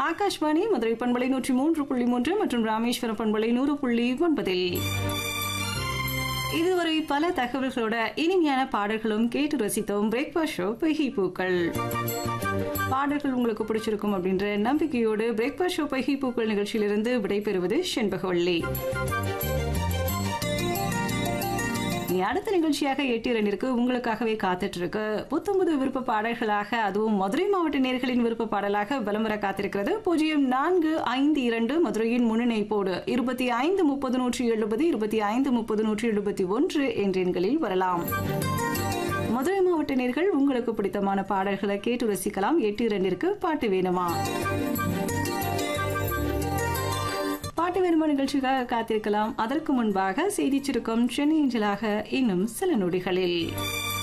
ஆகாஷ்வாணி மதுரை பண்பலை நூற்றி மூன்று புள்ளி மூன்று மற்றும் ராமேஸ்வரம் பண்பலை நூறு புள்ளி ஒன்பதில் இதுவரை பல தகவல்களோட இனிமையான பாடல்களும் கேட்டு ரசித்தோம் பிரேக்ஃபாஸ்ட் ஷோ பைகி பூக்கள் பாடல்கள் உங்களுக்கு பிடிச்சிருக்கும் அப்படின்ற நம்பிக்கையோடு பிரேக்ஃபாஸ்ட் ஷோ பைகி பூக்கள் நிகழ்ச்சியிலிருந்து விடைபெறுவது செண்பகவள்ளி நீ அடுத்த நிகழ்ச்சியாக எட்டு இரண்டிற்கு உங்களுக்காகவே காத்துட்டு இருக்கு புத்தம்புது விருப்ப பாடல்களாக அதுவும் மதுரை மாவட்ட நேர்களின் விருப்ப பாடலாக விளம்பர காத்திருக்கிறது பூஜ்ஜியம் நான்கு ஐந்து இரண்டு மதுரையின் முன்னிணைப்போடு இருபத்தி ஐந்து முப்பது நூற்றி எழுபது இருபத்தி ஐந்து முப்பது நூற்றி எழுபத்தி ஒன்று என்ற எண்களில் வரலாம் மதுரை மாவட்ட நேர்கள் உங்களுக்கு பிடித்தமான பாடல்களை கேட்டு ரசிக்கலாம் எட்டு இரண்டிற்கு பாட்டு வேணுமா பாட்டு வேணுமா நிகழ்ச்சிக்காக காத்திருக்கலாம் அதற்கு முன்பாக செய்தி சுருக்கம் சென்னை அஞ்சலாக இன்னும் சில நொடிகளில்